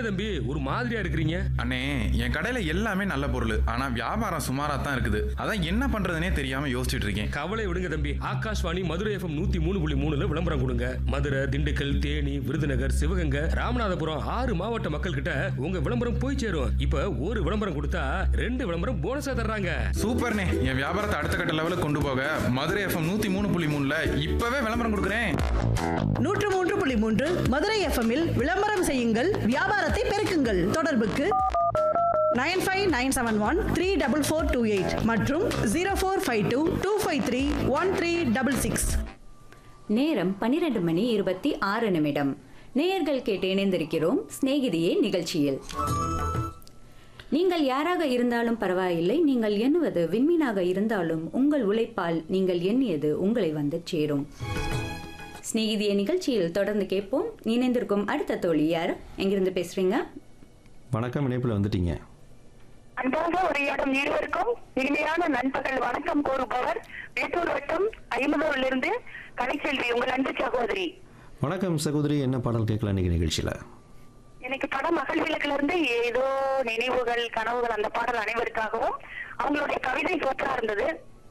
தம்பி ஒரு மாதிரியா இருக்கிறீங்க அண்ணே என் கடையில எல்லாமே நல்ல பொருள் ஆனா வியாபாரம் சுமாரா தான் இருக்குது அதான் என்ன பண்றதுனே தெரியாம யோசிச்சுட்டு இருக்கேன் கவலை விடுங்க தம்பி ஆகாஷ்வாணி மதுரை எஃப்எம் நூத்தி மூணு புள்ளி மூணுல விளம்பரம் கொடுங்க மதுரை திண்டுக்கல் தேனி விருதுநகர் சிவகங்கை ராமநாதபுரம் ஆறு மாவட்ட மக்கள் கிட்ட உங்க விளம்பரம் போய் சேரும் இப்ப ஒரு விளம்பரம் கொடுத்தா ரெண்டு விளம்பரம் போனஸா தர்றாங்க சூப்பர்ண்ணே என் வியாபாரத்தை அடுத்த கட்ட லெவலுக்கு கொண்டு போக மதுரை எஃப்எம் நூத்தி மூணு புள்ளி மூணுல இப்பவே விளம்பரம் கொடுக்குறேன் நூற்று மூன்று புள்ளி மூன்று மதுரை எஃப்எம்மில் விளம்பரம் செய்யுங்கள் வியாபாரத்தை பெருக்குங்கள் தொடர்புக்கு nine five nine seven one three double four two eight மற்றும் zero four five two two five three one three double six நேரம் பன்னிரண்டு மணி இருபத்தி ஆறு நிமிடம் நேயர்கள் கேட்டு இணைந்திருக்கிறோம் சிநேகிதியே நிகழ்ச்சியில் நீங்கள் யாராக இருந்தாலும் பரவாயில்லை நீங்கள் எண்ணுவது விண்மீனாக இருந்தாலும் உங்கள் உழைப்பால் நீங்கள் எண்ணியது உங்களை வந்து சேரும் சிநேகிதிய நிகழ்ச்சியில் தொடர்ந்து கேட்போம் இணைந்திருக்கும் அடுத்த தோழி யார் எங்கிருந்து பேசுறீங்க வணக்கம் இணைப்பில் வந்துட்டீங்க அன்பாக உரையாடும் இருவருக்கும் இனிமையான நண்பகல் வணக்கம் கூறுபவர் மேட்டூர் வட்டம் ஐம்பதூரிலிருந்து கலைச்செல்வி உங்கள் அன்பு சகோதரி வணக்கம் சகோதரி என்ன பாடல் கேட்கலாம் இன்னைக்கு நிகழ்ச்சியில் எனக்கு படம் மகள் விளக்குல இருந்து ஏதோ நினைவுகள் கனவுகள் அந்த பாடல் அனைவருக்காகவும் அவங்களுடைய கவிதை சூப்பரா இருந்தது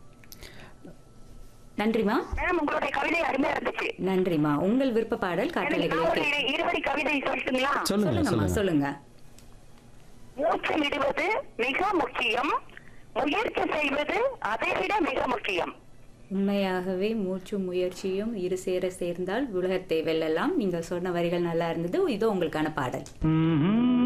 நன்றிமா மேம் உங்களுடைய கவிதை அருமையா இருந்துச்சு நன்றிமா உங்கள் விருப்ப பாடல் எனக்கு காற்றலைகளை நான் ஒரு கேட்க இரு- இருவரி கவிதை சொல்லட்டுங்களா சொல்லுங்க சொல்லுங்கம்மா சொல்லுங்க சொல்லுங்க மூச்சு விடுவது மிக முக்கியம் முயற்சி செய்வது அதைவிட மிக முக்கியம் உண்மையாகவே மூச்சு முயற்சியும் இரு சேர சேர்ந்தால் உலகத்தை வெல்லலாம் நீங்க சொன்ன வரிகள் நல்லா இருந்தது இதோ உங்களுக்கான பாடல்